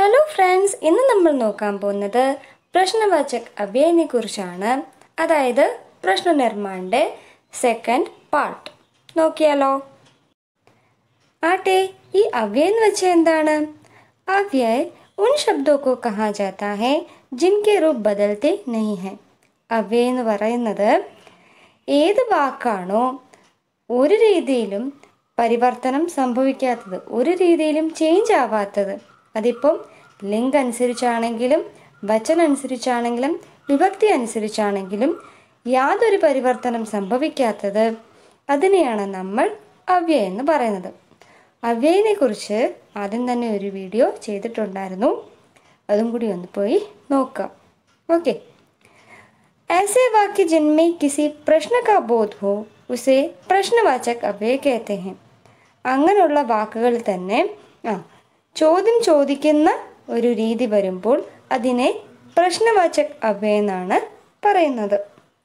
hello friends ഇന്ന് നമ്മൾ നോക്കാൻ പോകുന്നത് പ്രശ്നവാചക് അവ്യയനെ കുറിച്ചാണ് അതായത് പ്രശ്നനിർമ്മാണിൻ്റെ സെക്കൻഡ് പാർട്ട് നോക്കിയാലോ ആട്ടെ ഈ അവ്യയ എന്ന് വെച്ചാൽ എന്താണ് അവ്യय ഉൻ ശബ്ദോ കോ കഹാ ജാതാ ഹെ ജിൻകെ രൂപ് ബദൽത്തെ നഹി ഹെ അവ്യയ എന്ന് പറയുന്നത് ഏത് വാക്കാണോ ഒരു രീതിയിലും പരിവർത്തനം സംഭവിക്കാത്തത് ഒരു രീതിയിലും ചേഞ്ച് ആവാത്തത് അതിപ്പം ലിംഗ് അനുസരിച്ചാണെങ്കിലും വചനം അനുസരിച്ചാണെങ്കിലും വിഭക്തി അനുസരിച്ചാണെങ്കിലും യാതൊരു പരിവർത്തനം സംഭവിക്കാത്തത് അതിനെയാണ് നമ്മൾ അവ്യയം എന്ന് പറയുന്നത് അവ്യയനെ കുറിച്ച് ആദ്യം തന്നെ ഒരു വീഡിയോ ചെയ്തിട്ടുണ്ടായിരുന്നു അതും കൂടി ഒന്ന് പോയി നോക്കാം ഓക്കെ ऐसे वाक्य जिनमें किसी प्रश्न का बोध हो उसे प्रश्नवाचक അവ്യയ कहते हैं അങ്ങനെയുള്ള വാക്കുകൾ തന്നെ ആ ചോദ്യം ചോദിക്കുന്ന ഒരു രീതി വരുമ്പോൾ അതിനെ പ്രശ്നവാചക് അവ്യയ എന്നാണ് പറയുന്നത്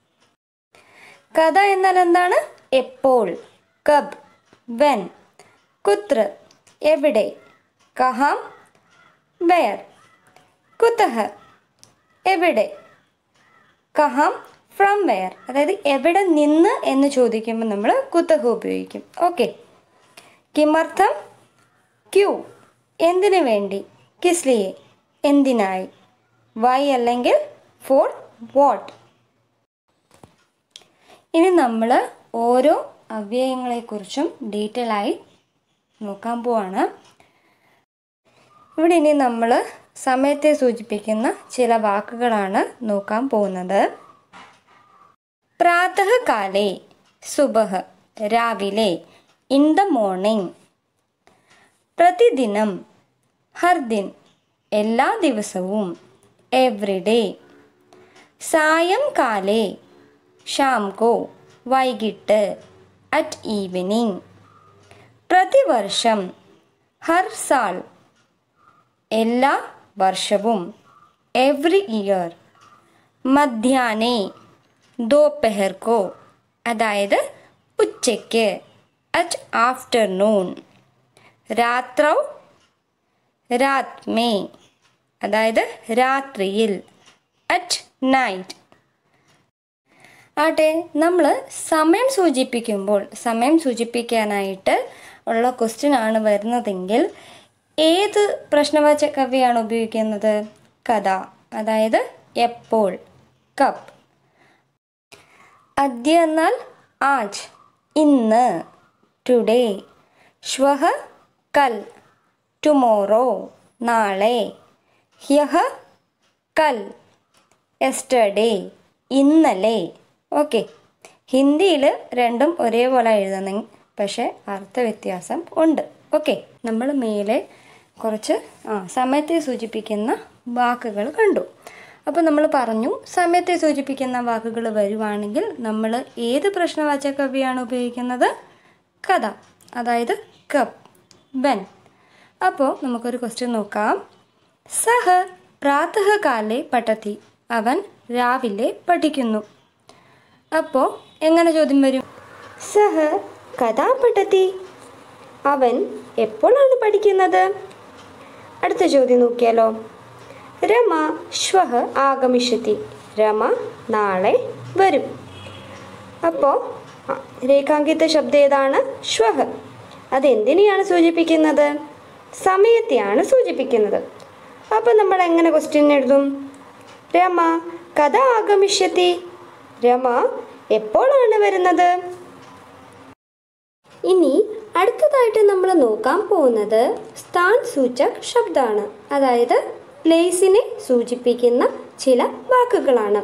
കഥ എന്നാൽ എന്താണ് എപ്പോൾ കബ് വെൻ കുത്ര എവിടെ കഹാം വെയർ കുത്തഹ എവിടെ കഹാം ഫ്രം വെയർ അതായത് എവിടെ നിന്ന് എന്ന് ചോദിക്കുമ്പോൾ നമ്മൾ കുത്തഹ ഉപയോഗിക്കും ഓക്കെ കിമർത്ഥം ക്യൂ എന്തിനു വേണ്ടി കിസ്ലിയെ എന്തിനായി വൈ അല്ലെങ്കിൽ ഫോർ വാട്ട് ഇനി നമ്മൾ ഓരോ അവ്യയങ്ങളെക്കുറിച്ചും ഡീറ്റെയിൽ ആയി നോക്കാൻ പോവാണ് ഇവിടെ ഇനി നമ്മൾ സമയത്തെ സൂചിപ്പിക്കുന്ന ചില വാക്കുകളാണ് നോക്കാൻ പോകുന്നത് പ്രാതകാലേ സുബഹ് രാവിലെ ഇൻ ദ മോർണിംഗ് പ്രതിദിനം ഹർ ദിൻ എല്ലാ ദിവസവും എവ്രിഡേ സായംകാലേ ഷാംകോ വൈകിട്ട് അറ്റ് ഈവനിങ് പ്രതിവർഷം ഹർ സാൾ എല്ലാ വർഷവും എവ്രി ഇയർ മധ്യാഹ്നേ ദോപഹർക്കോ അതായത് ഉച്ചയ്ക്ക് അറ്റ് ആഫ്റ്റർനൂൺ രാത്രൗ രാത് മേ അതായത് രാത്രിയിൽ അറ്റ് നൈറ്റ് ആട്ടെ നമ്മൾ സമയം സൂചിപ്പിക്കുമ്പോൾ സമയം സൂചിപ്പിക്കാനായിട്ട് ഉള്ള ക്വസ്റ്റ്യൻ ആണ് വരുന്നതെങ്കിൽ ഏത് പ്രശ്നവാചക കവിയാണ് ഉപയോഗിക്കുന്നത് കഥ അതായത് എപ്പോൾ കപ്പ് അദ്യ എന്നാൽ ആജ് ഇന്ന് ടുഡേ ശ്വഹ കൽ ടുമോറോ നാളെ ഹ്യഹ കൽ എസ്റ്റർഡേ ഇന്നലെ ഓക്കെ ഹിന്ദിയിൽ രണ്ടും ഒരേപോലെ എഴുതണം പക്ഷേ അർത്ഥവ്യത്യാസം ഉണ്ട് ഓക്കെ നമ്മൾ മേലെ കുറച്ച് ആ സമയത്തെ സൂചിപ്പിക്കുന്ന വാക്കുകൾ കണ്ടു അപ്പോൾ നമ്മൾ പറഞ്ഞു സമയത്തെ സൂചിപ്പിക്കുന്ന വാക്കുകൾ വരുവാണെങ്കിൽ നമ്മൾ ഏത് പ്രശ്നവാചക കവിയാണ് ഉപയോഗിക്കുന്നത് കഥ അതായത് കപ്പ് വെൻ അപ്പോൾ നമുക്കൊരു ക്വസ്റ്റ്യൻ നോക്കാം സഹ പ്രാതകാലെ പഠത്തി അവൻ രാവിലെ പഠിക്കുന്നു അപ്പോൾ എങ്ങനെ ചോദ്യം വരും സഹ കഥാ പഠത്തി അവൻ എപ്പോഴാണ് പഠിക്കുന്നത് അടുത്ത ചോദ്യം നോക്കിയാലോ രമ ശ്വഹ ആഗമിഷ്യത്തി രമ നാളെ വരും അപ്പോൾ രേഖാങ്കിത ശബ്ദം ഏതാണ് ശ്വഹ അതെന്തിനെയാണ് സൂചിപ്പിക്കുന്നത് സമയത്തെയാണ് സൂചിപ്പിക്കുന്നത് അപ്പോൾ നമ്മൾ എങ്ങനെ ക്വസ്റ്റ്യൻ എഴുതും രമ കഥ ആഗമിഷ്യത്തി രമ എപ്പോഴാണ് വരുന്നത് ഇനി അടുത്തതായിട്ട് നമ്മൾ നോക്കാൻ പോകുന്നത് സ്ഥാൻ സൂചക് ശബ്ദമാണ് അതായത് പ്ലേസിനെ സൂചിപ്പിക്കുന്ന ചില വാക്കുകളാണ്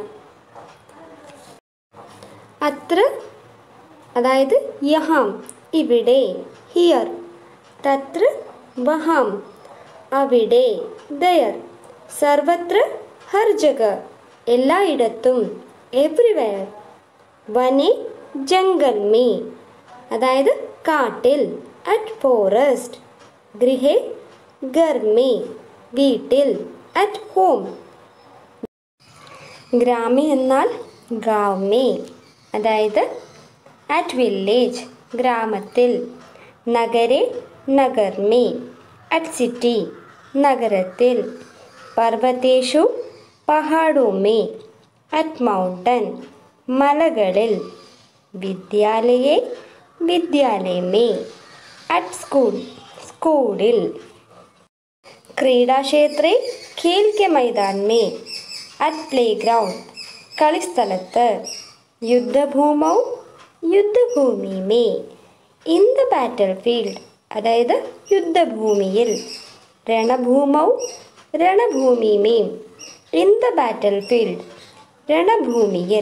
അത്ര അതായത് യഹാം ഇവിടെ ഹിയർ തത്ര വഹാം അവിടെ ദയർ സർവത്ര ഹർ ജഗ എല്ലായിടത്തും എവ്രിവെയർ വനെ ജംഗൽ മേ അതായത് കാട്ടിൽ അറ്റ് ഫോറസ്റ്റ് ഗൃഹേ ഗർമേ വീട്ടിൽ അറ്റ് ഹോം ഗ്രാമി എന്നാൽ ഗാവ്മേ അതായത് അറ്റ് വില്ലേജ് ഗ്രാമത്തിൽ നഗരെ നഗർമേ അറ്റ് സിറ്റി നഗരത്തിൽ പർവ്വതേഷു പഹാഡോമേ അറ്റ് മൗണ്ടൻ മലകളിൽ വിദ്യാലയെ വിദ്യാലയമേ അറ്റ് സ്കൂൾ സ്കൂളിൽ ക്രീഡാക്ഷേത്രേ ഖേൽ കെ മൈതാൻ മേ അറ്റ് പ്ലേ ഗ്രൗണ്ട് കളിസ്ഥലത്ത് യുദ്ധഭൂമൗ യുദ്ധഭൂമി മേ ഇൻ ദ ബാറ്റൽ ഫീൽഡ് അതായത് യുദ്ധഭൂമിയിൽ രണഭൂമൗ രണഭൂമി മേ ഇൻ ദ ബാറ്റൽ ഫീൽഡ് രണഭൂമിയിൽ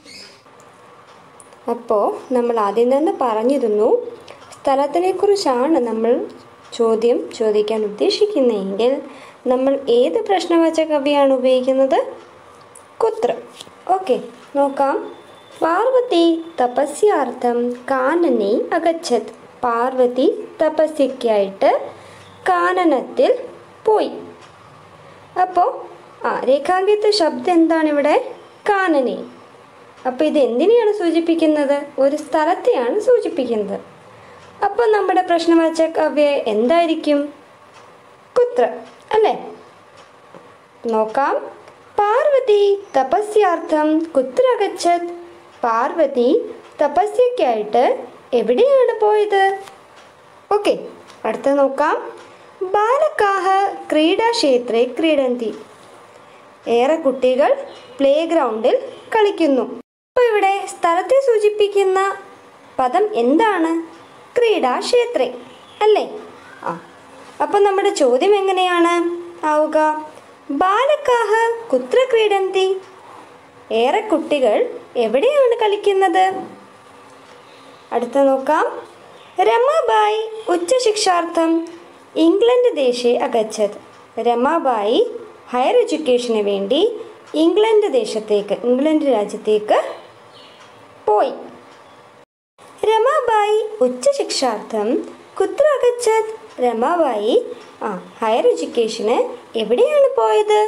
അപ്പോൾ നമ്മൾ ആദ്യം തന്നെ പറഞ്ഞിരുന്നു സ്ഥലത്തിനെക്കുറിച്ചാണ് നമ്മൾ ചോദ്യം ചോദിക്കാൻ ഉദ്ദേശിക്കുന്നതെങ്കിൽ നമ്മൾ ഏത് പ്രശ്നവാചക കവിയാണ് ഉപയോഗിക്കുന്നത് കുത്ര ഓക്കെ നോക്കാം പാർവതി തപസ്യാർത്ഥം കാനനെ അകച്ചത് പാർവതി തപസ്യയ്ക്കായിട്ട് കാനനത്തിൽ പോയി അപ്പോൾ ആ രേഖാങ്കിത്ത ശബ്ദം എന്താണ് ഇവിടെ കാനനെ അപ്പോൾ ഇത് എന്തിനെയാണ് സൂചിപ്പിക്കുന്നത് ഒരു സ്ഥലത്തെയാണ് സൂചിപ്പിക്കുന്നത് അപ്പോൾ നമ്മുടെ പ്രശ്നവാചക അവ്യയ എന്തായിരിക്കും കുത്ര അല്ലേ നോക്കാം പാർവതി തപസ്യാർത്ഥം കുത്ര ഗച്ഛത് പാർവതി തപസ്യയ്ക്കായിട്ട് എവിടെയാണ് പോയത് ഓക്കെ അടുത്ത നോക്കാം ബാലക്കാഹ ക്രീഡാക്ഷേത്രേ ക്രീഡന്തി ഏറെ കുട്ടികൾ പ്ലേ ഗ്രൗണ്ടിൽ കളിക്കുന്നു അപ്പോൾ ഇവിടെ സ്ഥലത്തെ സൂചിപ്പിക്കുന്ന പദം എന്താണ് ക്രീഡാക്ഷേത്രേ അല്ലേ ആ അപ്പം നമ്മുടെ ചോദ്യം എങ്ങനെയാണ് ആവുക ബാലക്കാഹ കുത്ര ക്രീഡന്തി ഏറെ കുട്ടികൾ എവിടെയാണ് കളിക്കുന്നത് അടുത്ത നോക്കാം രമാബായി ഉച്ചശിക്ഷാർത്ഥം ഇംഗ്ലണ്ട് ദേശേ അഗച്ചത് രമാബായി ഹയർ എഡ്യൂക്കേഷന് വേണ്ടി ഇംഗ്ലണ്ട് ദേശത്തേക്ക് ഇംഗ്ലണ്ട് രാജ്യത്തേക്ക് പോയി രമാബായി ഉച്ചശിക്ഷാർത്ഥം കുത്ര അഗച്ചത് രമാബായി ആ ഹയർ എഡ്യൂക്കേഷന് എവിടെയാണ് പോയത്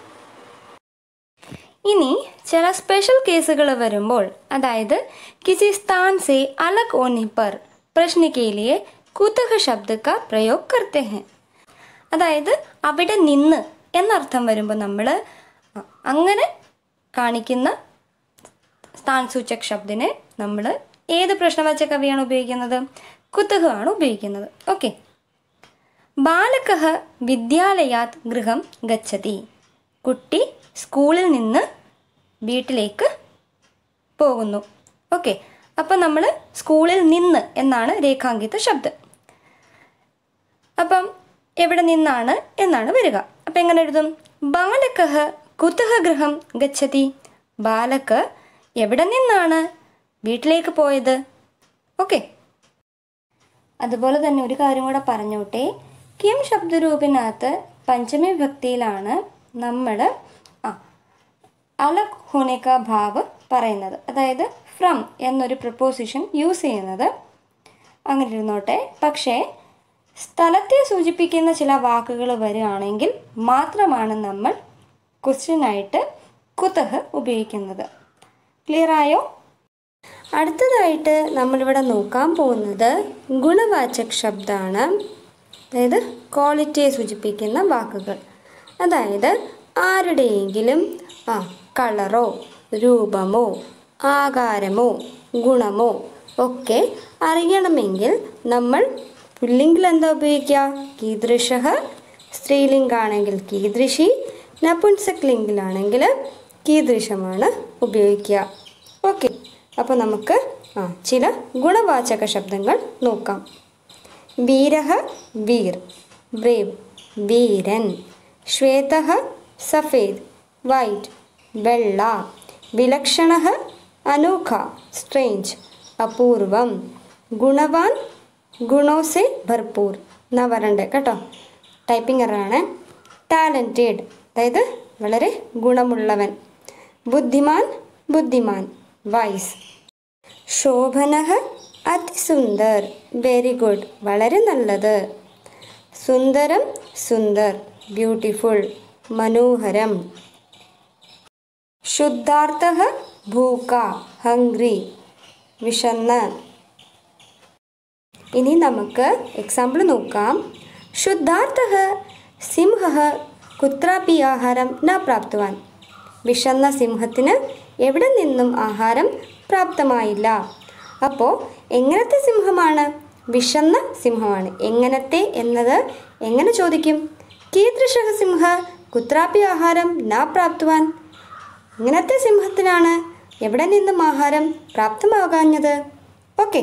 ഇനി ചില സ്പെഷ്യൽ കേസുകൾ വരുമ്പോൾ അതായത് കിസി സ്ഥാൻ സെ അലഗ് होने पर प्रश्न के लिए കുതഹ ശബ്ദ का പ്രयोग करते हैं അതായത് അവിടെ നിന്ന് എന്നർത്ഥം വരുമ്പോൾ നമ്മൾ അങ്ങനെ കാണിക്കുന്ന സ്ഥാൻ സൂചക് ശബ്ദിനെ നമ്മൾ ഏത് പ്രശ്നവാചക കവിയാണ് ഉപയോഗിക്കുന്നത് കുതഹ് ആണ് ഉപയോഗിക്കുന്നത് ഓക്കെ ബാലകഃ വിദ്യാലയാത് ഗൃഹം ഗച്ഛതി കുട്ടി സ്കൂളിൽ നിന്ന് വീട്ടിലേക്ക് പോകുന്നു ഓക്കെ അപ്പം നമ്മൾ സ്കൂളിൽ നിന്ന് എന്നാണ് രേഖാങ്കിത ശബ്ദം അപ്പം എവിടെ നിന്നാണ് എന്നാണ് വരിക അപ്പം എങ്ങനെ എഴുതും ബാലകഃ കുതഹ ഗൃഹം ഗച്ഛതി ബാലക്ക് എവിടെ നിന്നാണ് വീട്ടിലേക്ക് പോയത് ഓക്കെ അതുപോലെ തന്നെ ഒരു കാര്യം കൂടെ പറഞ്ഞോട്ടെ കിം ശബ്ദരൂപിനകത്ത് പഞ്ചമി ഭക്തിയിലാണ് നമ്മൾ ആ അലഗ് ഹോനേക്ക ഭാവ് പറയുന്നത് അതായത് ഫ്രം എന്നൊരു പ്രപ്പോസിഷൻ യൂസ് ചെയ്യുന്നത് അങ്ങനെ ഇരുന്നോട്ടെ പക്ഷേ സ്ഥലത്തെ സൂചിപ്പിക്കുന്ന ചില വാക്കുകൾ വരികയാണെങ്കിൽ മാത്രമാണ് നമ്മൾ ക്വസ്റ്റ്യനായിട്ട് കുതഹ് ഉപയോഗിക്കുന്നത് ക്ലിയർ ആയോ അടുത്തതായിട്ട് നമ്മളിവിടെ നോക്കാൻ പോകുന്നത് ഗുണവാചക് ശബ്ദമാണ് അതായത് ക്വാളിറ്റിയെ സൂചിപ്പിക്കുന്ന വാക്കുകൾ അതായത് ആരുടെയെങ്കിലും ആ കളറോ രൂപമോ ആകാരമോ ഗുണമോ ഒക്കെ അറിയണമെങ്കിൽ നമ്മൾ പുല്ലിംഗിൽ എന്താ ഉപയോഗിക്കുക കീദൃശ സ്ത്രീലിംഗാണെങ്കിൽ കീദൃശി നപുൻസക് ലിംഗിലാണെങ്കിൽ കീദൃശമാണ് ഉപയോഗിക്കുക ഓക്കെ അപ്പോൾ നമുക്ക് ആ ചില ഗുണവാചക ശബ്ദങ്ങൾ നോക്കാം വീരഃ വീർ ബ്രേവ് വീരൻ ശ്വേതഃ സഫേദ് വൈറ്റ് വെള്ള വിലക്ഷണഃ അനോഖ സ്ട്രേഞ്ച് അപൂർവം ഗുണവാൻ ഗുണോസെ ഭർപൂർ എന്നാ പറയണ്ടേ കേട്ടോ ടൈപ്പിംഗ് എറാണ് ടാലൻറ്റഡ് അതായത് വളരെ ഗുണമുള്ളവൻ ബുദ്ധിമാൻ ബുദ്ധിമാൻ വൈസ് ശോഭനഃ അതിസുന്ദർ വെരി ഗുഡ് വളരെ നല്ലത് സുന്ദരം സുന്ദർ ബ്യൂട്ടിഫുൾ മനോഹരം ശുദ്ധാർത്ഥ ഭൂക്ക ഹംഗ്രി വിഷന്ന് ഇനി നമുക്ക് എക്സാമ്പിൾ നോക്കാം ശുദ്ധാർത്ഥ സിംഹ കുത്രാപി ആഹാരം ന പ്രാപ്തവാൻ വിശന്ന സിംഹത്തിന് എവിടെ നിന്നും ആഹാരം പ്രാപ്തമായില്ല അപ്പോൾ എങ്ങനത്തെ സിംഹമാണ് വിശന്ന സിംഹമാണ് എങ്ങനത്തെ എന്നത് എങ്ങനെ ചോദിക്കും കീദൃശ സിംഹ കുത്രാപി ആഹാരം ന പ്രാപ്തവാൻ ഇങ്ങനത്തെ സിംഹത്തിനാണ് എവിടെ നിന്നും ആഹാരം പ്രാപ്തമാകാഞ്ഞത് ഓക്കെ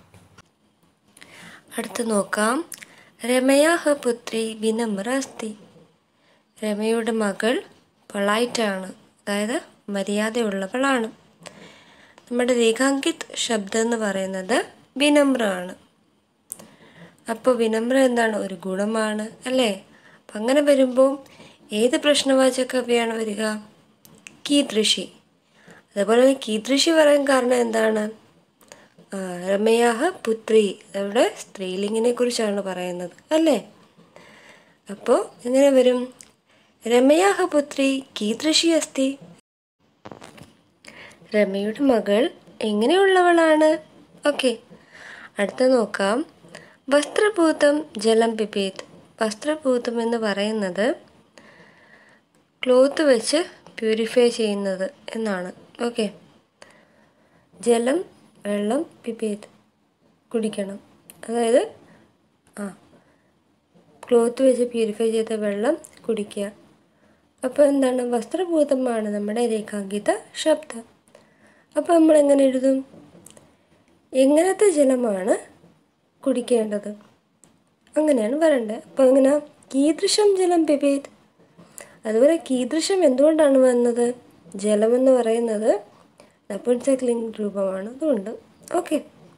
അടുത്ത് നോക്കാം രമയാഹ പുത്രി വിനമ്ര അസ്തി രമയുടെ മകൾ പൊളൈറ്റാണ് അതായത് മര്യാദയുള്ളവളാണ് നമ്മുടെ രേഖാങ്കിത് ശബ്ദം എന്ന് പറയുന്നത് വിനമ്രമാണ് അപ്പോൾ വിനമ്ര എന്താണ് ഒരു ഗുണമാണ് അല്ലേ അപ്പം അങ്ങനെ വരുമ്പോൾ ഏത് പ്രശ്നവാചകവ്യാണ് വരിക കീദൃശി അതുപോലെ തന്നെ കീദൃശി പറയാൻ കാരണം എന്താണ് ആ, രമയാഹ പുത്രി അവിടെ സ്ത്രീലിംഗിനെ കുറിച്ചാണ് പറയുന്നത് അല്ലേ അപ്പോൾ എങ്ങനെ വരും രമയാഹ പുത്രി കീദൃശി അസ്തി രമയുടെ മകൾ എങ്ങനെയുള്ളവളാണ് ഓക്കെ അടുത്ത നോക്കാം വസ്ത്രഭൂതം ജലം പിപേത് വസ്ത്രഭൂതം എന്ന് പറയുന്നത് ക്ലോത്ത് വെച്ച് പ്യൂരിഫൈ ചെയ്യുന്നത് എന്നാണ് ഓക്കെ ജലം വെള്ളം പിപേത് കുടിക്കണം അതായത് ആ ക്ലോത്ത് വെച്ച് പ്യൂരിഫൈ ചെയ്ത വെള്ളം കുടിക്കുക അപ്പോൾ എന്താണ് വസ്ത്രഭൂതമാണ് നമ്മുടെ രേഖാങ്കിത ശബ്ദം അപ്പോൾ നമ്മൾ എങ്ങനെ എഴുതും എങ്ങനത്തെ ജലമാണ് കുടിക്കേണ്ടത് അങ്ങനെയാണ് വരേണ്ടത് അപ്പോൾ എങ്ങനെ കീദൃശം ജലം പിപേത് അതുപോലെ കീദൃശം എന്തുകൊണ്ടാണ് വന്നത് ജലമെന്ന് പറയുന്നത് നപുംസകലിംഗ രൂപമാണ് അതുകൊണ്ട് ഓക്കെ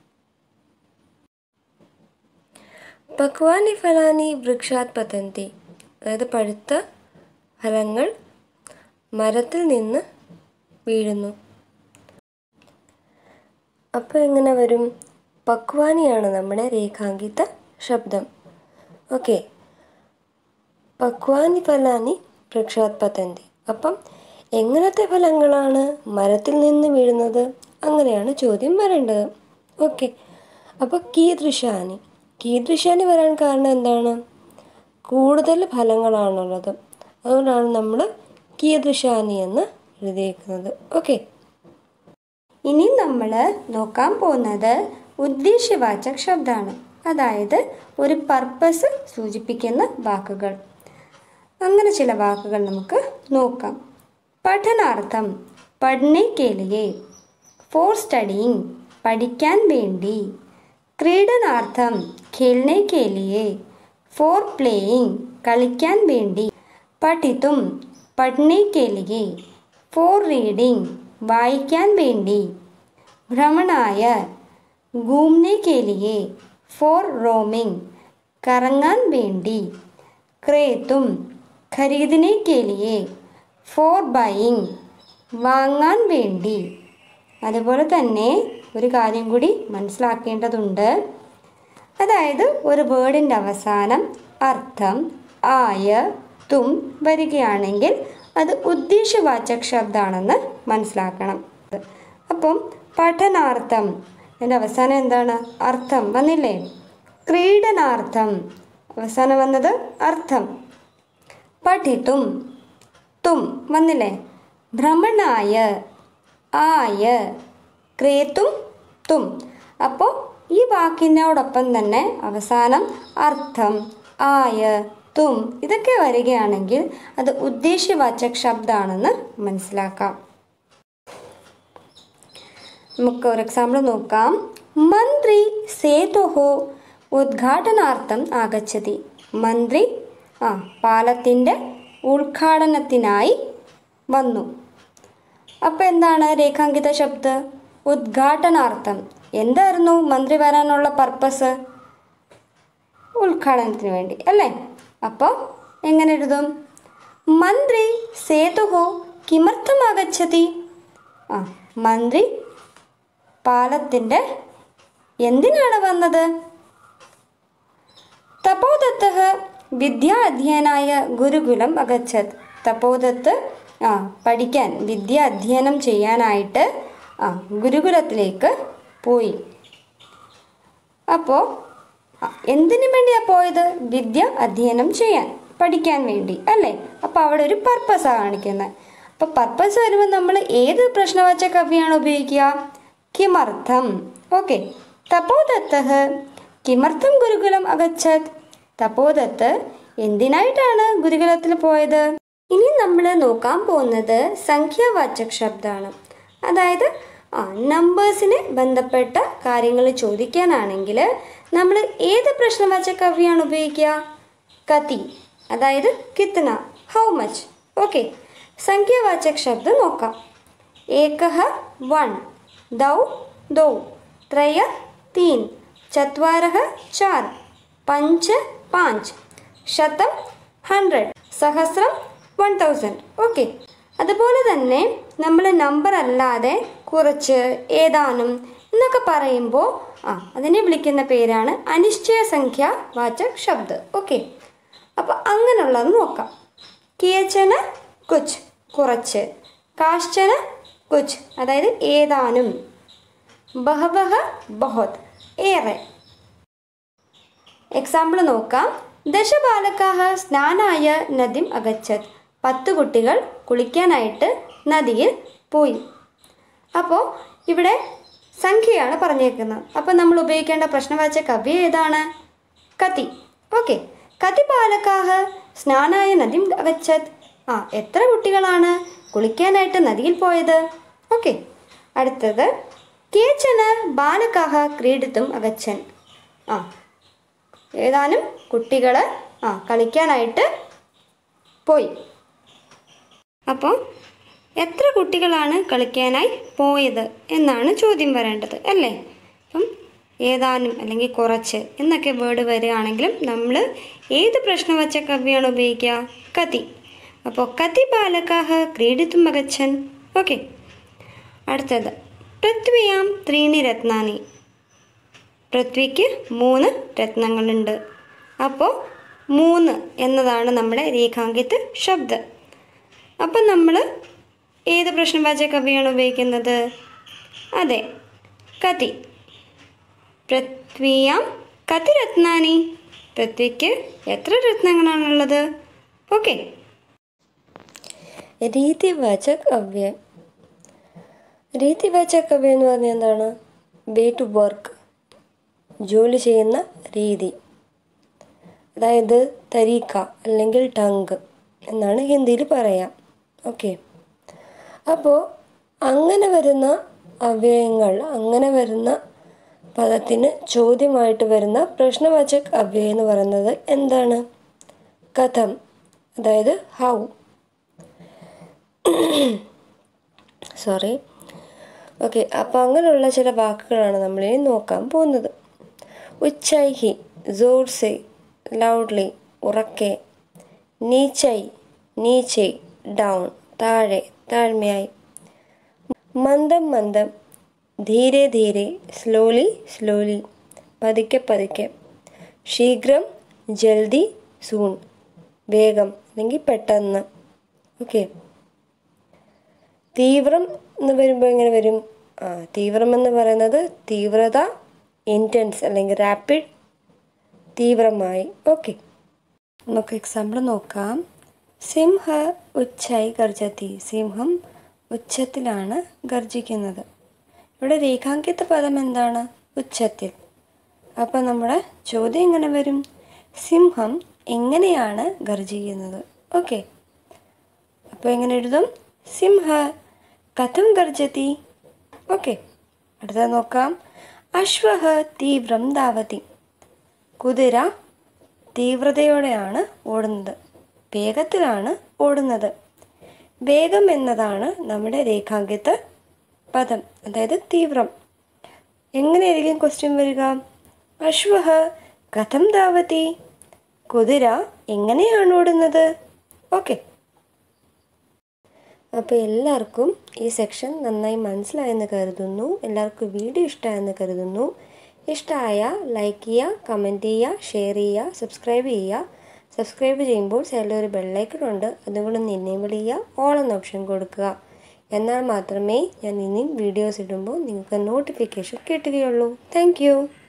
പക്വാനി ഫലാനി വൃക്ഷാത് പതന്തി അതായത് പഴുത്ത ഫലങ്ങൾ മരത്തിൽ നിന്ന് വീഴുന്നു അപ്പോൾ എങ്ങനെ വരും പക്വാനിയാണ് നമ്മുടെ രേഖാങ്കിത ശബ്ദം ഓക്കെ പക്വാനി ഫലാനി വൃക്ഷാത് പതന്തി അപ്പം എങ്ങനത്തെ ഫലങ്ങളാണ് മരത്തിൽ നിന്ന് വീഴുന്നത് അങ്ങനെയാണ് ചോദ്യം വരേണ്ടത് ഓക്കെ അപ്പോൾ കീദൃശാനി കീദൃശാനി വരാൻ കാരണം എന്താണ് കൂടുതൽ ഫലങ്ങളാണുള്ളത് അതുകൊണ്ടാണ് നമ്മൾ കീദൃശാനി എന്ന് എഴുതിയേക്കുന്നത് ഓക്കെ ഇനി നമ്മൾ നോക്കാൻ പോകുന്നത് ഉദ്ദേശ്യവാചക ശബ്ദമാണ് അതായത് ഒരു പർപ്പസ് സൂചിപ്പിക്കുന്ന വാക്കുകൾ അങ്ങനെ ചില വാക്കുകൾ നമുക്ക് നോക്കാം പഠനാർത്ഥം പഠനെ കേലിയെ ഫോർ സ്റ്റഡിങ് പഠിക്കാൻ വേണ്ടി ക്രീഡനാർത്ഥം ഖേൽനെ കേലിയെ ഫോർ പ്ലേയിങ് കളിക്കാൻ വേണ്ടി പഠിത്തും പഠനെ കേലിയെ ഫോർ റീഡിങ് വായിക്കാൻ വേണ്ടി ഭ്രമണായ घूमने के लिए ഫോർ റോമിംഗ് കറങ്ങാൻ വേണ്ടി ക്രേത്തും ഖരീദിനെ के लिए ഫോർ ബൈയിങ് വാങ്ങാൻ വേണ്ടി അതുപോലെ തന്നെ ഒരു കാര്യം കൂടി മനസ്സിലാക്കേണ്ടതുണ്ട് അതായത് ഒരു വേർഡിൻ്റെ അവസാനം അർത്ഥം ആയ തും വരികയാണെങ്കിൽ അത് ഉദ്ദേശ്യവാചക ശബ്ദമാണെന്ന് മനസ്സിലാക്കണം അപ്പം പഠനാർത്ഥം അതിൻ്റെ അവസാനം എന്താണ് അർത്ഥം വന്നില്ലേ ക്രീഡനാർത്ഥം അവസാനം വന്നത് അർത്ഥം പഠിത്തും തും വന്നില്ലേ ഭ്രമണായ ആയ ക്രേത്തും തും അപ്പോൾ ഈ വാക്കിനോടൊപ്പം തന്നെ അവസാനം അർത്ഥം ആയ തും ഇതൊക്കെ വരികയാണെങ്കിൽ അത് ഉദ്ദേശ്യവാചക ശബ്ദമാണെന്ന് മനസ്സിലാക്കാം നമുക്ക് ഒരു എക്സാമ്പിൾ നോക്കാം മന്ത്രി സേതുഹോ ഉദ്ഘാടനാർത്ഥം ആഗച്ഛതി മന്ത്രി ആ പാലത്തിൻ്റെ ഉദ്ഘാടനത്തിനായി വന്നു അപ്പോൾ എന്താണ് രേഖാങ്കിത ശബ്ദ ഉദ്ഘാടനാർത്ഥം എന്തായിരുന്നു മന്ത്രി വരാനുള്ള പർപ്പസ് ഉദ്ഘാടനത്തിന് വേണ്ടി അല്ലേ അപ്പോൾ എങ്ങനെ എഴുതും മന്ത്രി സേതുഹോ കിമർത്ഥം ആഗച്ഛതി ആ മന്ത്രി പാലത്തിൻ്റെ എന്തിനാണ് വന്നത് തപോദത്ത വിദ്യാ അധ്യയനായ ഗുരുകുലം അഗച്ഛത് തപോദത്ത് ആ പഠിക്കാൻ വിദ്യ അധ്യയനം ചെയ്യാനായിട്ട് ആ ഗുരുകുലത്തിലേക്ക് പോയി അപ്പോൾ എന്തിനു വേണ്ടിയാണ് പോയത് വിദ്യ അധ്യയനം ചെയ്യാൻ പഠിക്കാൻ വേണ്ടി അല്ലേ അപ്പോൾ അവിടെ ഒരു പർപ്പസാണ് കാണിക്കുന്നത് അപ്പോൾ പർപ്പസ് വരുമ്പോൾ നമ്മൾ ഏത് പ്രശ്നവാചക കവിയാണ് ഉപയോഗിക്കുക കിമർത്ഥം ഓക്കെ തപോദത്ത കിമർത്ഥം ഗുരുകുലം അഗച്ഛത് തപോദത്ത് എന്തിനായിട്ടാണ് ഗുരുകുലത്തിൽ പോയത് ഇനി നമ്മൾ നോക്കാൻ പോകുന്നത് സംഖ്യാവാചക ശബ്ദമാണ് അതായത് ആ നമ്പേഴ്സിന് ബന്ധപ്പെട്ട കാര്യങ്ങൾ ചോദിക്കാനാണെങ്കിൽ നമ്മൾ ഏത് പ്രശ്നവാചക കവിയാണ് ഉപയോഗിക്കുക കതി അതായത് കിത്തന ഹൗ മച്ച് ഓക്കെ സംഖ്യാവാചക ശബ്ദം നോക്കാം ഏകഃ വൺ ദൗ ദൗ ത്രയ തീൻ ചത്വാരः ചാർ പഞ്ച് പാഞ്ച് ശതം ഹൺഡ്രഡ് സഹസ്രം വൺ തൗസൻഡ് ഓക്കെ അതുപോലെ തന്നെ നമ്മൾ നമ്പർ അല്ലാതെ കുറച്ച് ഏതാനും എന്നൊക്കെ പറയുമ്പോൾ ആ അതിനെ വിളിക്കുന്ന പേരാണ് അനിശ്ചയ സംഖ്യ വാചക് ശബ്ദ് ഓക്കെ അപ്പോൾ അങ്ങനെയുള്ളത് നോക്കാം കേച്ചന കുച്ച് കുറച്ച് കാശ്ചന കുച്ച് അതായത് ഏതാനും ബഹവഹ ബഹോത് ഏറെ എക്സാമ്പിൾ നോക്കാം ദശബാലക്കാഹ സ്നാനായ നദിം അഗച്ഛത് പത്ത് കുട്ടികൾ കുളിക്കാനായിട്ട് നദിയിൽ പോയി അപ്പോൾ ഇവിടെ സംഖ്യയാണ് പറഞ്ഞേക്കുന്നത് അപ്പോൾ നമ്മൾ ഉപയോഗിക്കേണ്ട പ്രശ്നവാചക കവി ഏതാണ് കതി ഓക്കെ കതി ബാലക്കാഹ സ്നാനായ നദിം അഗച്ഛത് ആ എത്ര കുട്ടികളാണ് കുളിക്കാനായിട്ട് നദിയിൽ പോയത് ഓക്കെ അടുത്തത് കേച്ചന ബാലക്കാഹ ക്രീഡിത്തും അഗച്ഛൻ ആ ഏതാനും കുട്ടികൾ ആ കളിക്കാനായിട്ട് പോയി അപ്പോൾ എത്ര കുട്ടികളാണ് കളിക്കാനായി പോയത് എന്നാണ് ചോദ്യം വരേണ്ടത് അല്ലേ അപ്പം ഏതാനും അല്ലെങ്കിൽ കുറച്ച് എന്നൊക്കെ വേർഡ് വരികയാണെങ്കിലും നമ്മൾ ഏത് പ്രശ്നം വച്ച കവിയാണ് ഉപയോഗിക്കുക കതി അപ്പോൾ കതി ബാലകാഹ ക്രീഡിത്തും മകച്ചൻ ഓക്കെ അടുത്തത് പൃഥ്വിയാം ത്രീണി രത്നാനി പൃഥ്വിക്ക് മൂന്ന് രത്നങ്ങളുണ്ട് അപ്പോൾ മൂന്ന് എന്നതാണ് നമ്മുടെ രേഖാങ്കിത്ത് ശബ്ദം അപ്പം നമ്മൾ ഏത് പ്രശ്നവാചക കവിയാണ് ഉപയോഗിക്കുന്നത് അതെ കതി പൃഥ്വിയാം കതി രത്നാനി പൃഥ്വിക്ക് എത്ര രത്നങ്ങളാണുള്ളത് ഓക്കെ രീതിവാചക് അവ്യയം രീതിവാചക് അവ്യയം എന്ന് പറഞ്ഞാൽ എന്താണ് വേ ടു വർക്ക് ജോലി ചെയ്യുന്ന രീതി അതായത് തരീക്ക അല്ലെങ്കിൽ ടങ്ക് എന്നാണ് ഹിന്ദിയിൽ പറയാം ഓക്കെ അപ്പോൾ അങ്ങനെ വരുന്ന അവയവങ്ങൾ അങ്ങനെ വരുന്ന പദത്തിന് ചോദ്യമായിട്ട് വരുന്ന പ്രശ്നവാചക് അവ്യയം എന്ന് പറയുന്നത് എന്താണ് കഥം അതായത് ഹൗ സോറി ഓക്കെ അപ്പോൾ അങ്ങനെയുള്ള ചില വാക്കുകളാണ് നമ്മളിനി നോക്കാൻ പോകുന്നത് ഉച്ചൈഹി ജോർസെ ലൗഡ്ലി ഉറക്കെ നീച്ചൈ നീച്ചെ ഡൗൺ താഴെ താഴ്മയായി മന്ദം മന്ദം ധീരെ ധീരെ സ്ലോലി സ്ലോലി പതുക്കെ പതുക്കെ ശീഘ്രം ജൽദി സൂൺ വേഗം അല്ലെങ്കിൽ പെട്ടെന്ന് ഓക്കെ തീവ്രം എന്ന് വരുമ്പോൾ എങ്ങനെ വരും ആ തീവ്രം എന്ന് പറയുന്നത് തീവ്രത ഇൻറ്റൻസ് അല്ലെങ്കിൽ റാപ്പിഡ് തീവ്രമായി ഓക്കെ നമുക്ക് എക്സാമ്പിൾ നോക്കാം സിംഹ ഉച്ചായി ഗർജത്തി സിംഹം ഉച്ചത്തിലാണ് ഗർജിക്കുന്നത് ഇവിടെ രേഖാങ്കിത പദം എന്താണ് ഉച്ചത്തിൽ അപ്പോൾ നമ്മുടെ ചോദ്യം എങ്ങനെ വരും സിംഹം എങ്ങനെയാണ് ഗർജിക്കുന്നത് ഓക്കെ അപ്പോൾ എങ്ങനെ എഴുതും സിംഹ കഥം ഗർജതി ഓക്കെ അടുത്ത നോക്കാം അശ്വഹ തീവ്രം ധാവതി കുതിര തീവ്രതയോടെയാണ് ഓടുന്നത് വേഗത്തിലാണ് ഓടുന്നത് വേഗം എന്നതാണ് നമ്മുടെ രേഖാങ്കിത പദം അതായത് തീവ്രം എങ്ങനെയായിരിക്കും ക്വസ്റ്റ്യൻ വരിക അശ്വഹ കഥം ധാവതി കുതിര എങ്ങനെയാണ് ഓടുന്നത് ഓക്കെ അപ്പോൾ എല്ലാവർക്കും ഈ സെക്ഷൻ നന്നായി മനസ്സിലായെന്ന് കരുതുന്നു എല്ലാവർക്കും വീഡിയോ ഇഷ്ടമായെന്ന് കരുതുന്നു ഇഷ്ടമായ ലൈക്ക് ചെയ്യുക കമൻറ്റ് ചെയ്യുക ഷെയർ ചെയ്യുക സബ്സ്ക്രൈബ് ചെയ്യുക സബ്സ്ക്രൈബ് ചെയ്യുമ്പോൾ സൈഡിൽ ഒരു ബെല്ലൈക്കൺ ഉണ്ട് അതുകൊണ്ട് ഒന്ന് എനേബിൾ ചെയ്യുക ഓൾ എന്ന ഓപ്ഷൻ കൊടുക്കുക എന്നാൽ മാത്രമേ ഞാൻ ഇനിയും വീഡിയോസ് ഇടുമ്പോൾ നിങ്ങൾക്ക് നോട്ടിഫിക്കേഷൻ കിട്ടുകയുള്ളൂ താങ്ക്